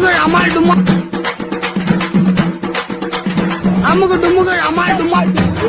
டுமுகள் அமால் டுமா அமுகு டுமுகள் அமால் டுமா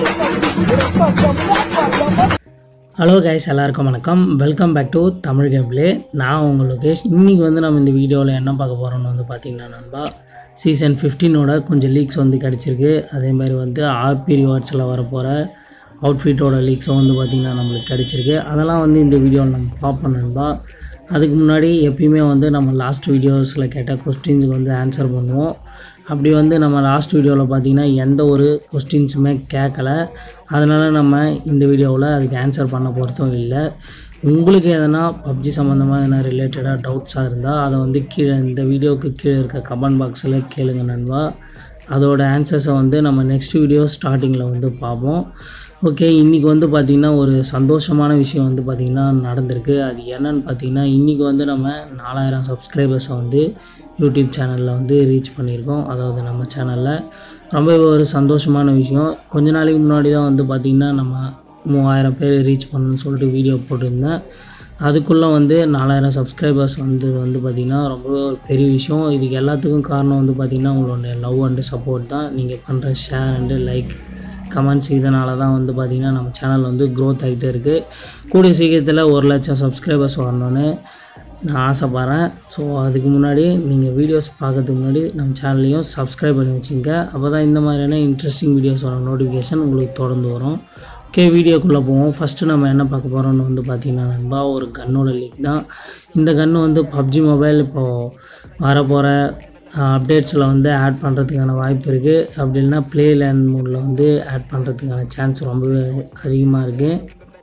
hello guys எல்லாருக்கும் வணக்கம் welcome back to Tamil gameplay நான் உங்கள் லோகேஷ் இன்றைக்கி வந்து நம்ம இந்த வீடியோவில் என்ன பார்க்க போகிறோம்னு வந்து பார்த்திங்கன்னா நண்பா சீசன் ஃபிஃப்டீனோட கொஞ்சம் லீக்ஸ் வந்து கிடச்சிருக்கு அதே மாதிரி வந்து ஆர்பி ரிவார்ட்ஸில் வரப்போகிற அவுட்ஃபிட்டோட லீக்ஸும் வந்து பார்த்திங்கன்னா நம்மளுக்கு கிடச்சிருக்கு அதெல்லாம் வந்து இந்த வீடியோவில் நம்ம பார்ப்போம் நண்பா அதுக்கு முன்னாடி எப்பயுமே வந்து நம்ம லாஸ்ட் வீடியோஸில் கேட்ட கொஸ்டின்ஸுக்கு வந்து ஆன்சர் பண்ணுவோம் அப்படி வந்து நம்ம லாஸ்ட் வீடியோவில் பார்த்தீங்கன்னா எந்த ஒரு கொஸ்டின்ஸுமே கேட்கல அதனால் நம்ம இந்த வீடியோவில் அதுக்கு ஆன்சர் பண்ண போகிறதும் இல்லை உங்களுக்கு எதனா பப்ஜி சம்மந்தமாக எதனா ரிலேட்டடாக டவுட்ஸாக இருந்தால் அதை வந்து கீழே இந்த வீடியோவுக்கு கீழே இருக்க கமெண்ட் பாக்ஸில் கேளுங்க நண்பா அதோட ஆன்சர்ஸை வந்து நம்ம நெக்ஸ்ட் வீடியோ ஸ்டார்டிங்கில் வந்து பார்ப்போம் ஓகே இன்றைக்கி வந்து பார்த்திங்கன்னா ஒரு சந்தோஷமான விஷயம் வந்து பார்த்திங்கன்னா நடந்திருக்கு அது என்னன்னு பார்த்திங்கன்னா இன்றைக்கி வந்து நம்ம நாலாயிரம் சப்ஸ்கிரைபர்ஸை வந்து யூடியூப் சேனலில் வந்து ரீச் பண்ணியிருக்கோம் அதாவது நம்ம சேனலில் ரொம்ப ஒரு சந்தோஷமான விஷயம் கொஞ்ச நாளைக்கு முன்னாடி தான் வந்து பார்த்திங்கன்னா நம்ம மூவாயிரம் பேர் ரீச் பண்ணணும்னு சொல்லிட்டு வீடியோ போட்டிருந்தேன் அதுக்குள்ளே வந்து நாலாயிரம் சப்ஸ்கிரைபர்ஸ் வந்து வந்து பார்த்திங்கன்னா ரொம்ப ஒரு பெரிய விஷயம் இதுக்கு எல்லாத்துக்கும் காரணம் வந்து பார்த்திங்கன்னா உங்களோட லவ் அண்டு சப்போர்ட் தான் நீங்கள் பண்ணுற ஷேர் அண்டு லைக் கமெண்ட்ஸ் இதனால தான் வந்து பார்த்திங்கன்னா நம்ம சேனல் வந்து க்ரோத் ஆகிட்டே இருக்குது கூடிய சீக்கிரத்தில் ஒரு லட்சம் சப்ஸ்கிரைபர்ஸ் வரணும்னு நான் ஆசைப்பட்றேன் ஸோ அதுக்கு முன்னாடி நீங்கள் வீடியோஸ் பார்க்கறதுக்கு முன்னாடி நம்ம சேனல்லையும் சப்ஸ்கிரைப் பண்ணி வச்சுங்க அப்போ தான் இந்த மாதிரியான இன்ட்ரெஸ்டிங் வீடியோஸோட நோட்டிஃபிகேஷன் உங்களுக்கு தொடர்ந்து வரும் ஓகே வீடியோக்குள்ளே போவோம் ஃபஸ்ட்டு நம்ம என்ன பார்க்க போகிறோம்னு வந்து பார்த்திங்கன்னா நண்பா ஒரு கன்னோட லீக் தான் இந்த கன்று வந்து பப்ஜி மொபைல் இப்போது வரப்போகிற அப்டேட்ஸில் வந்து ஆட் பண்ணுறதுக்கான வாய்ப்பு இருக்குது அப்படி இல்லைன்னா ப்ளே லேண்ட் மோடில் வந்து ஆட் பண்ணுறதுக்கான சான்ஸ் ரொம்பவே அதிகமாக இருக்குது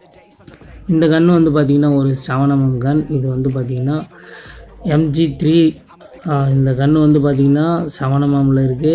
இந்த கன் வந்து பார்த்திங்கன்னா ஒரு செவன் எம்எம் கன் இது வந்து பார்த்திங்கன்னா எம்ஜி த்ரீ இந்த கன் வந்து பார்த்திங்கன்னா செவன் எம்எம்மில் இருக்குது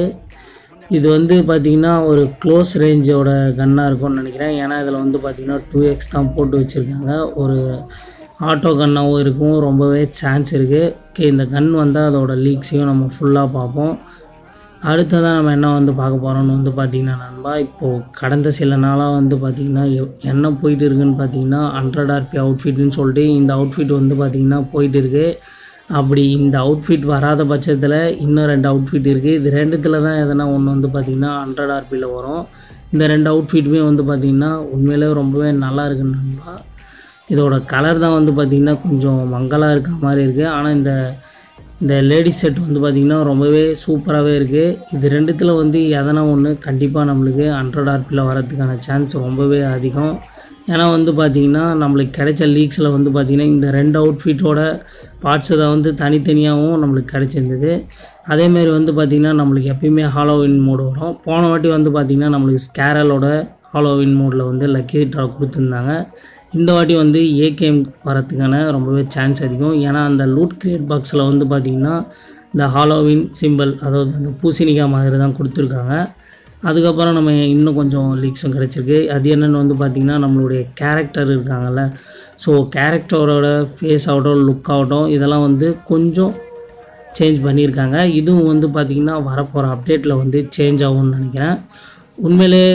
இது வந்து பார்த்திங்கன்னா ஒரு க்ளோஸ் ரேஞ்சோட கன்னாக இருக்கும்னு நினைக்கிறேன் ஏன்னா இதில் வந்து பார்த்திங்கன்னா டூ எக்ஸ் தான் போட்டு வச்சுருக்காங்க ஒரு ஆட்டோ கன்னாகவும் இருக்கும் ரொம்பவே சான்ஸ் இருக்குது ஓகே இந்த கன் வந்தால் அதோட லீக்ஸையும் நம்ம ஃபுல்லாக பார்ப்போம் அடுத்ததாக நம்ம என்ன வந்து பார்க்க போகிறோம்னு வந்து பார்த்திங்கன்னா நண்பா இப்போது கடந்த சில நாளாக வந்து பார்த்திங்கன்னா எவ்- என்ன போயிட்டு இருக்குன்னு பார்த்தீங்கன்னா ஹண்ட்ரட் ஆர்பி அவுட்ஃபிட்னு சொல்லிட்டு இந்த அவுட்ஃபிட் வந்து பார்த்திங்கன்னா போயிட்டு இருக்கு அப்படி இந்த அவுட்ஃபிட் வராத பட்சத்தில் இன்னும் ரெண்டு அவுட்ஃபிட் இருக்குது இது ரெண்டுத்தில் தான் எதனா ஒன்று வந்து பார்த்திங்கன்னா ஹண்ட்ரட் ஆர்பியில் வரும் இந்த ரெண்டு அவுட்ஃபிட்டுமே வந்து பார்த்திங்கன்னா உண்மையிலே ரொம்பவே நல்லா இருக்கு நண்பா இதோட கலர் தான் வந்து பார்த்திங்கன்னா கொஞ்சம் மங்கலாக இருக்க மாதிரி இருக்குது ஆனால் இந்த இந்த லேடிஸ் செட் வந்து பார்த்திங்கன்னா ரொம்பவே சூப்பராகவே இருக்குது இது ரெண்டுத்தில் வந்து எதனா ஒன்று கண்டிப்பாக நம்மளுக்கு ஹண்ட்ரட் ஆர்பியில் வரதுக்கான சான்ஸ் ரொம்பவே அதிகம் ஏன்னா வந்து பார்த்திங்கன்னா நம்மளுக்கு கிடைச்ச லீக்ஸில் வந்து பார்த்திங்கன்னா இந்த ரெண்டு அவுட்ஃபிட்டோட பார்ட்ஸ் தான் வந்து தனித்தனியாகவும் நம்மளுக்கு கிடைச்சிருந்தது அதேமாரி வந்து பார்த்திங்கன்னா நம்மளுக்கு எப்பயுமே ஹாலோவின் மோடு வரும் போன வாட்டி வந்து பார்த்திங்கன்னா நம்மளுக்கு ஸ்கேரலோட ஹாலோவின் மோடில் வந்து லக்கி ட்ரா கொடுத்துருந்தாங்க இந்த வாட்டி வந்து ஏகேஎம் வரத்துக்கான ரொம்பவே சான்ஸ் அதிகம் ஏன்னா அந்த லூட் கிரியேட் பாக்ஸில் வந்து பார்த்திங்கன்னா இந்த ஹாலோவின் சிம்பிள் அதாவது அந்த பூசணிக்காய் மாதிரி தான் கொடுத்துருக்காங்க அதுக்கப்புறம் நம்ம இன்னும் கொஞ்சம் லீக்ஸும் கிடச்சிருக்கு அது என்னென்னு வந்து பார்த்திங்கன்னா நம்மளுடைய கேரக்டர் இருக்காங்கல்ல ஸோ கேரக்டரோட ஃபேஸ் ஆகட்டும் லுக் ஆகட்டும் இதெல்லாம் வந்து கொஞ்சம் சேஞ்ச் பண்ணியிருக்காங்க இதுவும் வந்து பார்த்திங்கன்னா வரப்போகிற அப்டேட்டில் வந்து சேஞ்ச் ஆகும்னு நினைக்கிறேன் உண்மையிலே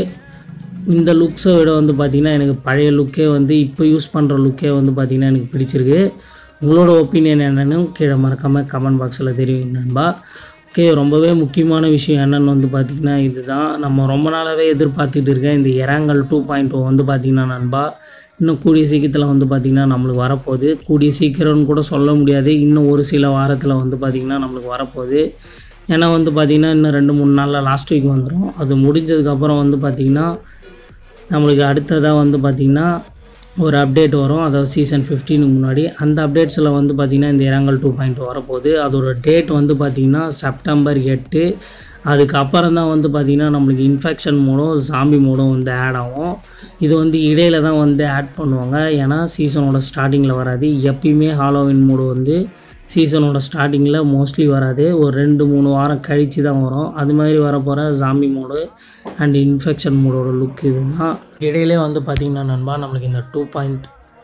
இந்த லுக்ஸை விட வந்து பார்த்திங்கன்னா எனக்கு பழைய லுக்கே வந்து இப்போ யூஸ் பண்ணுற லுக்கே வந்து பார்த்திங்கன்னா எனக்கு பிடிச்சிருக்கு உங்களோட ஒப்பீனியன் என்னன்னு கீழே மறக்காமல் கமெண்ட் பாக்ஸில் தெரியும் நண்பா ஓகே ரொம்பவே முக்கியமான விஷயம் என்னன்னு வந்து பார்த்திங்கன்னா இதுதான் நம்ம ரொம்ப நாளாகவே எதிர்பார்த்துட்டு இருக்கேன் இந்த இறாங்கல் டூ பாயிண்ட் வந்து பார்த்திங்கன்னா நண்பா இன்னும் கூடிய சீக்கிரத்தில் வந்து பார்த்திங்கன்னா நம்மளுக்கு வரப்போகுது கூடிய சீக்கிரம்னு கூட சொல்ல முடியாது இன்னும் ஒரு சில வாரத்தில் வந்து பார்த்திங்கன்னா நம்மளுக்கு வரப்போகுது ஏன்னா வந்து பார்த்திங்கன்னா இன்னும் ரெண்டு மூணு நாளில் லாஸ்ட் வீக் வந்துடும் அது முடிஞ்சதுக்கப்புறம் வந்து பார்த்திங்கன்னா நம்மளுக்கு அடுத்ததாக வந்து பார்த்திங்கன்னா ஒரு அப்டேட் வரும் அதாவது சீசன் 15 முன்னாடி அந்த அப்டேட்ஸில் வந்து பார்த்திங்கன்னா இந்த இரங்கல் டூ பாயிண்ட் வரப்போகுது அதோட டேட் வந்து பார்த்திங்கன்னா செப்டம்பர் எட்டு அதுக்கப்புறம் தான் வந்து பார்த்திங்கன்னா நம்மளுக்கு இன்ஃபெக்ஷன் மோடும் ஜாம்பி மோடும் வந்து ஆட் ஆகும் இது வந்து இடையில தான் வந்து ஆட் பண்ணுவாங்க ஏன்னா சீசனோட ஸ்டார்டிங்கில் வராது எப்பயுமே ஹாலோவின் மோடு வந்து சீசனோட ஸ்டார்டிங்கில் மோஸ்ட்லி வராது ஒரு ரெண்டு மூணு வாரம் கழித்து தான் வரும் அது மாதிரி வரப்போகிற ஜாம்பி மோடு அண்ட் இன்ஃபெக்ஷன் மோடோட லுக் இதுதான் இடையிலே வந்து பார்த்திங்கன்னா நண்பா நம்மளுக்கு இந்த டூ பாயிண்ட்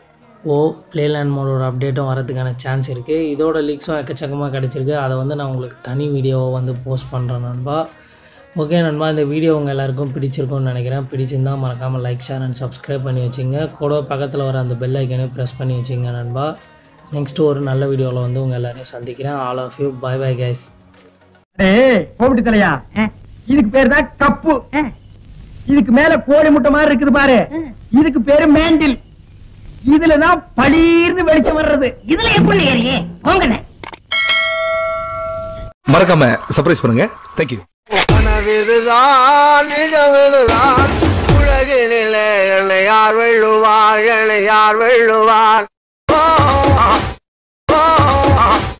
ஓ ப்ளேலேண்ட் மோடோட அப்டேட்டும் வரதுக்கான சான்ஸ் இருக்குது இதோட லீக்ஸும் எக்கச்சக்கமாக கிடச்சிருக்கு அதை வந்து நான் உங்களுக்கு தனி வீடியோவை வந்து போஸ்ட் பண்ணுறேன் நண்பா ஓகே நண்பா இந்த வீடியோ உங்கள் எல்லாருக்கும் பிடிச்சிருக்கும்னு நினைக்கிறேன் பிடிச்சிருந்தா மறக்காமல் லைக் ஷேர் அண்ட் சப்ஸ்கிரைப் பண்ணி வச்சுங்க கூட பக்கத்தில் வர அந்த பெல் ஐக்கனே ப்ரெஸ் பண்ணி வச்சுங்க நண்பா நெக்ஸ்ட்டு ஒரு நல்ல வீடியோவில் வந்து உங்கள் எல்லாரையும் சந்திக்கிறேன் all of you bye bye guys ஏய் கோபிட்டு தலையா இதுக்கு பேரு தான் கப்பு இதுக்கு மேல கோழி முட்டை மாதிரி இருக்குது பாரு இதுக்கு பேரு மேண்டில் இதுலதான் பளீர்னு வெளிச்சம் வர்றது இதுல எப்படி ஏறியே போங்கண்ணே மறக்காம சர்ப்ரைஸ் பண்ணுங்க தேங்க்யூ கனவிதுதான் நிஜமிதுதான் உலகினிலே என்னை யார் வெல்லுவார் என்னை யார் வெல்லுவார் ஓ, ஓ, ஓ,